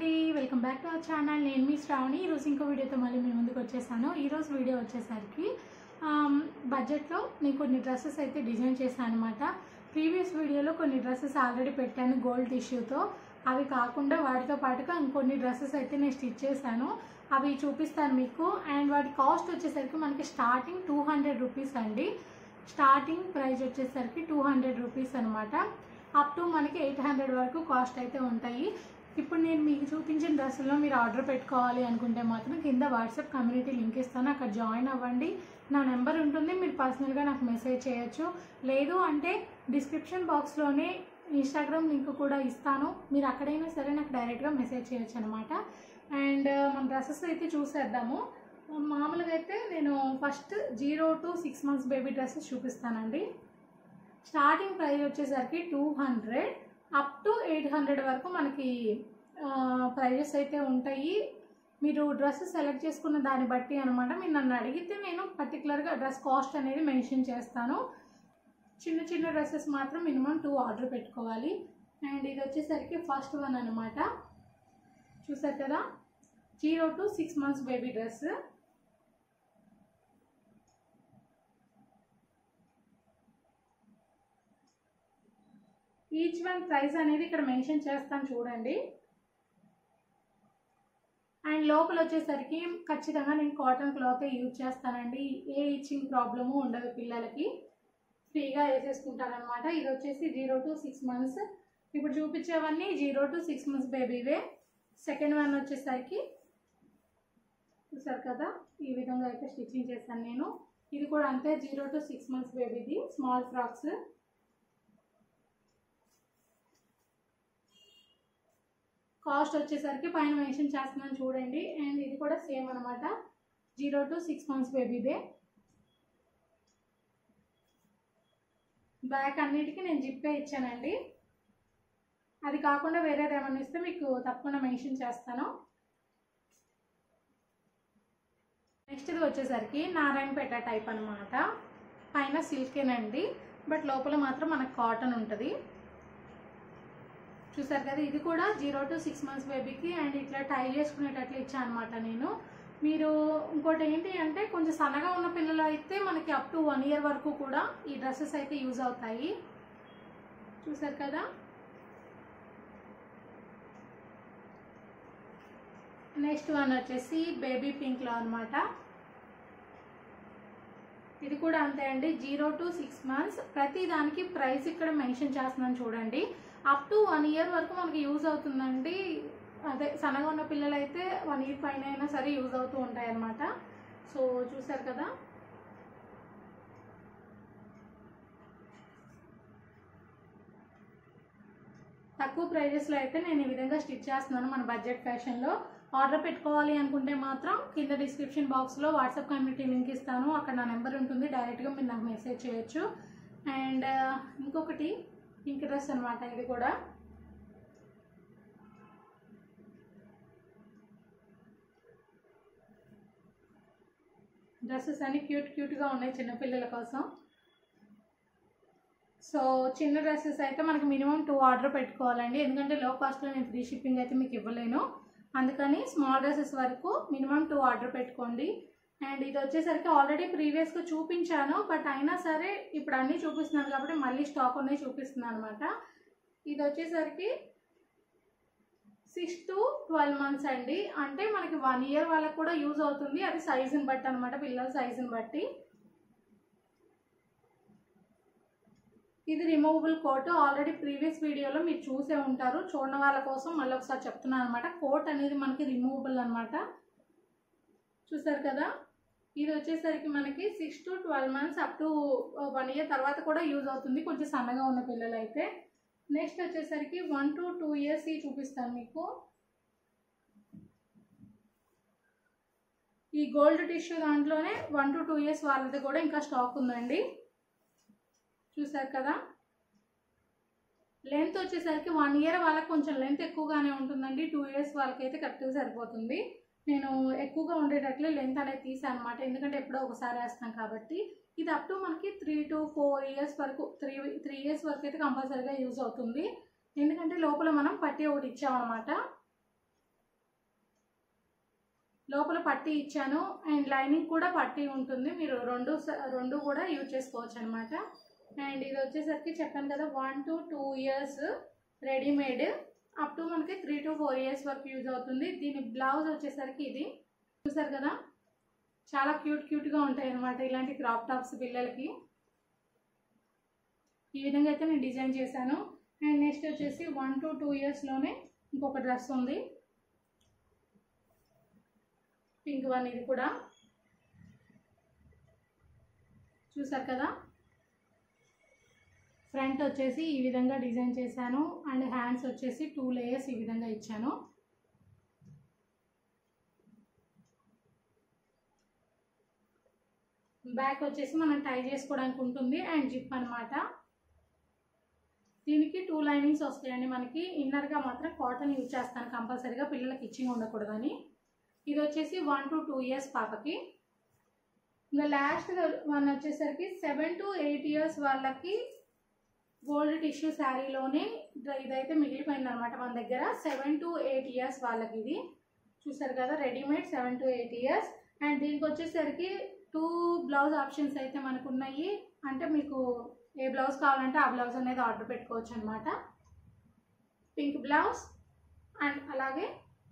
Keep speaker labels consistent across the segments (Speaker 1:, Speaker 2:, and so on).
Speaker 1: అండి welcome back to our channel నేను మీ శ్రావణి ఈరోజు ఇంకో వీడియోతో మళ్ళీ మీ ముందుకు వచ్చేసాను ఈరోజు వీడియో వచ్చేసరికి ఆమ్, బడ్జెట్లో నేను కొన్ని డ్రెస్సెస్ అయితే డిజైన్ చేశాను అనమాట ప్రీవియస్ వీడియోలో కొన్ని డ్రెస్సెస్ ఆల్రెడీ పెట్టాను గోల్డ్ టిష్యూతో అవి కాకుండా వాటితో పాటుగా ఇంకొన్ని డ్రెస్సెస్ అయితే నేను స్టిచ్ చేశాను అవి చూపిస్తాను మీకు అండ్ వాటి కాస్ట్ వచ్చేసరికి మనకి స్టార్టింగ్ టూ హండ్రెడ్ రూపీస్ అండి స్టార్టింగ్ ప్రైస్ వచ్చేసరికి టూ హండ్రెడ్ రూపీస్ అనమాట అప్ టు మనకి ఎయిట్ హండ్రెడ్ వరకు కాస్ట్ అయితే ఉంటాయి ఇప్పుడు నేను మీకు చూపించిన డ్రెస్సుల్లో మీరు ఆర్డర్ పెట్టుకోవాలి అనుకుంటే మాత్రం కింద వాట్సాప్ కమ్యూనిటీ లింక్ ఇస్తాను అక్కడ జాయిన్ అవ్వండి నా నెంబర్ ఉంటుంది మీరు పర్సనల్గా నాకు మెసేజ్ చేయొచ్చు లేదు అంటే డిస్క్రిప్షన్ బాక్స్లోనే ఇన్స్టాగ్రామ్ లింక్ కూడా ఇస్తాను మీరు అక్కడైనా సరే నాకు డైరెక్ట్గా మెసేజ్ చేయొచ్చు అనమాట అండ్ మన డ్రెస్సెస్ అయితే చూసేద్దాము మామూలుగా అయితే నేను first zero to six months baby dresses చూపిస్తానండి స్టార్టింగ్ ప్రైస్ వచ్చేసరికి two hundred up to eight hundred వరకు మనకి ప్రైజెస్ అయితే ఉంటాయి మీరు డ్రెస్ సెలెక్ట్ చేసుకున్న దాన్ని బట్టి అనమాట మీరు నన్ను అడిగితే నేను పర్టికులర్గా డ్రెస్ కాస్ట్ అనేది మెన్షన్ చేస్తాను చిన్న చిన్న డ్రెస్సెస్ మాత్రం మినిమం టూ ఆర్డర్ పెట్టుకోవాలి అండ్ ఇది వచ్చేసరికి ఫస్ట్ వన్ అనమాట చూసారు కదా zero to six months baby dress each one price అనేది ఇక్కడ మెన్షన్ చేస్తాను చూడండి అండ్ లోపల వచ్చేసరికి ఖచ్చితంగా నేను కాటన్ క్లాత్ యూజ్ చేస్తానండి ఏ ఇచ్చింగ్ ప్రాబ్లము ఉండదు పిల్లలకి ఫ్రీగా వేసేసుకుంటారనమాట ఇది వచ్చేసి జీరో టు సిక్స్ మంత్స్ ఇప్పుడు చూపించేవన్నీ జీరో టు సిక్స్ మంత్స్ బేబీవే సెకండ్ వన్ వచ్చేసరికి చూసారు కదా ఈ విధంగా అయితే స్టిచ్చింగ్ చేశాను నేను ఇది కూడా అంతే జీరో టు సిక్స్ మంత్స్ బేబీది స్మాల్ ఫ్రాక్స్ కాస్ట్ వచ్చేసరికి పైన మెన్షన్ చేస్తున్నాను చూడండి అండ్ ఇది కూడా సేమ్ అనమాట జీరో టు సిక్స్ మంత్స్ బేబీదే బ్యాక్ అన్నిటికీ నేను జిప్పే ఇచ్చానండి అది కాకుండా వేరేది ఏమన్నా ఇస్తే మీకు తప్పకుండా మెన్షన్ చేస్తాను నెక్స్ట్ ఇది వచ్చేసరికి నారాయణపేట టైప్ అనమాట పైన సిల్కేనండి బట్ లోపల మాత్రం మనకు కాటన్ ఉంటుంది చూసారు కదా ఇది కూడా జీరో టు సిక్స్ మంత్స్ బేబీకి అండ్ ఇట్లా టై చేసుకునేటట్లు ఇచ్చాను అనమాట నేను మీరు ఇంకోటి ఏంటి అంటే కొంచెం సన్నగా ఉన్న పిల్లలు అయితే మనకి అప్ టు వన్ ఇయర్ వరకు కూడా ఈ డ్రెస్సెస్ అయితే యూజ్ అవుతాయి చూసారు కదా నెక్స్ట్ వన్ వచ్చేసి బేబీ పింక్లో అనమాట ఇది కూడా అంతే అండి జీరో టు సిక్స్ మంత్స్ ప్రతి దానికి ప్రైస్ ఇక్కడ మెన్షన్ చేస్తున్నాను చూడండి అప్ టు వన్ ఇయర్ వరకు మనకి యూజ్ అవుతుందండి అదే సన్నగా ఉన్న పిల్లలు అయితే వన్ ఇయర్ పైన అయినా సరే యూజ్ అవుతూ ఉంటాయి అన్నమాట సో చూసారు కదా తక్కువ ప్రైజెస్లో అయితే నేను ఈ విధంగా స్టిచ్ చేస్తున్నాను మన బడ్జెట్ ఫ్యాషన్లో ఆర్డర్ పెట్టుకోవాలి అనుకుంటే మాత్రం కింద డిస్క్రిప్షన్ బాక్స్లో వాట్సాప్ కమ్యూనిటీ లింక్ ఇస్తాను అక్కడ నా నెంబర్ ఉంటుంది డైరెక్ట్గా మీరు నాకు మెసేజ్ చేయొచ్చు అండ్ ఇంకొకటి పింక్ డ్రెస్ అనమాట ఇది కూడా డ్రెస్సెస్ అన్ని క్యూట్ క్యూట్గా ఉన్నాయి చిన్నపిల్లల కోసం సో చిన్న డ్రెస్సెస్ అయితే మనకి మినిమం టూ ఆర్డర్ పెట్టుకోవాలండి ఎందుకంటే లో కాస్ట్లో నేను ఫ్రీ షిప్పింగ్ అయితే మీకు ఇవ్వలేను అందుకని స్మాల్ డ్రెస్సెస్ వరకు మినిమం టూ ఆర్డర్ పెట్టుకోండి అండ్ ఇది వచ్చేసరికి ఆల్రెడీ ప్రీవియస్గా చూపించాను బట్ అయినా సరే ఇప్పుడు అన్నీ చూపిస్తున్నాను కాబట్టి మళ్ళీ స్టాక్ ఉన్నాయి చూపిస్తున్నాను అనమాట ఇది వచ్చేసరికి సిక్స్ టు ట్వెల్వ్ మంత్స్ అండి అంటే మనకి వన్ ఇయర్ వాళ్ళకి కూడా యూజ్ అవుతుంది అది సైజుని బట్టి అనమాట పిల్లల సైజుని బట్టి ఇది రిమూవబుల్ కోట్ ఆల్రెడీ ప్రీవియస్ వీడియోలో మీరు చూసే ఉంటారు చూడని వాళ్ళ కోసం మళ్ళీ ఒకసారి చెప్తున్నాను అనమాట కోట్ అనేది మనకి రిమూవబుల్ అనమాట చూసారు కదా ఇది వచ్చేసరికి మనకి six to twelve months up to one year తర్వాత కూడా యూజ్ అవుతుంది కొంచెం సన్నగా ఉన్న పిల్లలు అయితే నెక్స్ట్ వచ్చేసరికి వన్ టు టూ ఇయర్స్ చూపిస్తాను మీకు ఈ గోల్డ్ టిష్యూ దాంట్లోనే వన్ టు టూ ఇయర్స్ వాళ్ళది కూడా ఇంకా స్టాక్ ఉందండి చూసారు కదా లెంత్ వచ్చేసరికి వన్ ఇయర్ వాళ్ళకి కొంచెం లెంత్ ఎక్కువగానే ఉంటుందండి టూ ఇయర్స్ వాళ్ళకైతే కరెక్ట్గా సరిపోతుంది నేను ఎక్కువగా ఉండేటట్లు లెంత్ అనేది తీసాను అనమాట ఎందుకంటే ఎప్పుడో ఒకసారి వేస్తాం కాబట్టి ఇది అప్ టు మనకి త్రీ టు ఫోర్ ఇయర్స్ వరకు త్రీ త్రీ ఇయర్స్ వరకు అయితే కంపల్సరీగా యూజ్ అవుతుంది ఎందుకంటే లోపల మనం పట్టి ఒకటి ఇచ్చామన్నమాట లోపల పట్టీ ఇచ్చాను అండ్ లైనింగ్ కూడా పట్టీ ఉంటుంది మీరు రెండు స- రెండు కూడా యూజ్ చేసుకోవచ్చు అనమాట అండ్ ఇది వచ్చేసరికి చెప్పాను కదా one to two years readymade up to మనకి త్రీ టు ఫోర్ ఇయర్స్ వరకు యూజ్ అవుతుంది దీని బ్లౌజ్ వచ్చేసరికి ఇది చూసారు కదా చాలా క్యూట్ క్యూట్గా ఉంటాయి అనమాట ఇలాంటి క్రాప్ టాప్స్ పిల్లలకి ఈ విధంగా అయితే నేను డిజైన్ చేశాను అండ్ నెక్స్ట్ వచ్చేసి వన్ టు టూ ఇయర్స్లోనే ఇంకొక డ్రెస్ ఉంది పింక్ వన్ ఇది కూడా చూసారు కదా ఫ్రంట్ వచ్చేసి ఈ విధంగా డిజైన్ చేశాను అండ్ హ్యాండ్స్ వచ్చేసి టూ లేయర్స్ ఈ విధంగా ఇచ్చాను బ్యాక్ వచ్చేసి మనం టై చేసుకోవడానికి ఉంటుంది అండ్ జిప్ అన్నమాట దీనికి టూ లైనింగ్స్ వస్తాయండి మనకి ఇన్నర్గా మాత్రం కాటన్ యూజ్ చేస్తాను కంపల్సరీగా పిల్లలకి ఇచ్చింగ్ ఉండకూడదని ఇది వచ్చేసి వన్ టు టూ ఇయర్స్ పాపకి ఇంకా లాస్ట్ వన్ వచ్చేసరికి సెవెన్ టు ఎయిట్ ఇయర్స్ వాళ్ళకి గోల్డ్ టిష్యూ శారీలోనే ఇదైతే మిగిలిపోయింది అనమాట మన దగ్గర సెవెన్ టు ఎయిట్ ఇయర్స్ వాళ్ళకి ఇది చూసారు కదా readymade seven to eight years and దీనికి వచ్చేసరికి టూ బ్లౌజ్ ఆప్షన్స్ అయితే మనకు ఉన్నాయి అంటే మీకు ఏ బ్లౌజ్ కావాలంటే ఆ బ్లౌజ్ అనేది ఆర్డర్ పెట్టుకోవచ్చు అనమాట పింక్ బ్లౌజ్ అండ్ అలాగే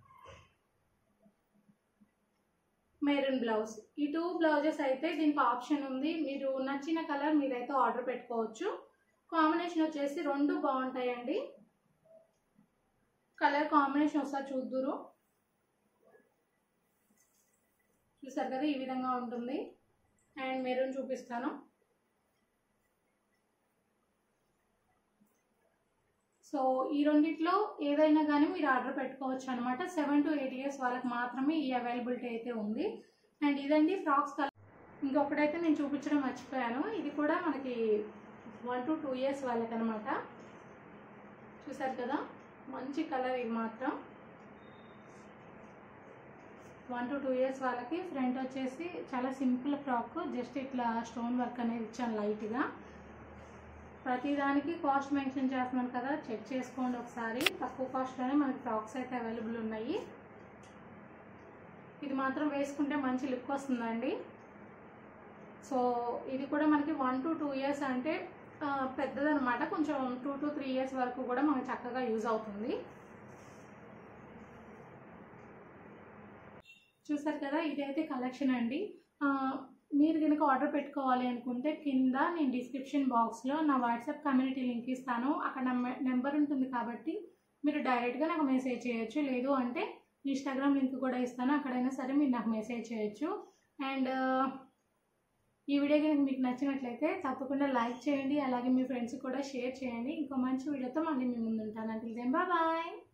Speaker 1: మెరూన్ బ్లౌజ్ ఈ టూ బ్లౌజెస్ అయితే దీనికి ఆప్షన్ ఉంది మీరు నచ్చిన కలర్ మీరైతే ఆర్డర్ పెట్టుకోవచ్చు కాంబినేషన్ వచ్చేసి రెండు బాగుంటాయండి కలర్ కాంబినేషన్ ఒకసారి చూద్దురు చూసారు కదా ఈ విధంగా ఉంటుంది అండ్ మెరూన్ చూపిస్తాను సో ఈ రెండిట్లో ఏదైనా కానీ మీరు ఆర్డర్ పెట్టుకోవచ్చు అనమాట సెవెన్ టు ఎయిట్ ఇయర్స్ వాళ్ళకి మాత్రమే ఈ అవైలబిలిటీ అయితే ఉంది అండ్ ఇదండి ఫ్రాక్స్ కలర్ ఇంకొకటైతే నేను చూపించడం మర్చిపోయాను ఇది కూడా మనకి వన్ టు టూ ఇయర్స్ వాళ్ళకి అనమాట చూసారు కదా మంచి కలర్ ఇది మాత్రం వన్ టు టూ ఇయర్స్ వాళ్ళకి ఫ్రంట్ వచ్చేసి చాలా సింపుల్ ఫ్రాక్ జస్ట్ ఇట్లా స్టోన్ వర్క్ అనేది ఇచ్చాను లైట్గా ప్రతిదానికి కాస్ట్ మెన్షన్ చేస్తున్నాను కదా చెక్ చేసుకోండి ఒకసారి తక్కువ కాస్ట్లోనే మనకి ఫ్రాక్స్ అయితే అవైలబుల్ ఉన్నాయి ఇది మాత్రం వేసుకుంటే మంచి లుక్ వస్తుందండి సో ఇది కూడా మనకి వన్ టు టూ ఇయర్స్ అంటే ఆ, పెద్దదన్నమాట కొంచెం టూ టు త్రీ ఇయర్స్ వరకు కూడా మనకి చక్కగా యూజ్ అవుతుంది చూసారు కదా ఇదైతే కలెక్షన్ అండి ఆ, మీరు కనుక ఆర్డర్ పెట్టుకోవాలి అనుకుంటే కింద నేను డిస్క్రిప్షన్ బాక్స్లో నా వాట్సాప్ కమ్యూనిటీ లింక్ ఇస్తాను అక్కడ నా నెంబర్ ఉంటుంది కాబట్టి మీరు డైరెక్ట్గా నాకు మెసేజ్ చేయొచ్చు లేదు అంటే ఇన్స్టాగ్రామ్ లింక్ కూడా ఇస్తాను అక్కడైనా సరే మీరు నాకు మెసేజ్ చేయొచ్చు అండ్ ఈ వీడియో కనుక మీకు నచ్చినట్లయితే తప్పకుండా లైక్ చేయండి అలాగే మీ ఫ్రెండ్స్కి కూడా షేర్ చేయండి ఇంకో మంచి వీడియోతో మళ్ళీ మీ ముందు ఉంటాను అంటే బాయ్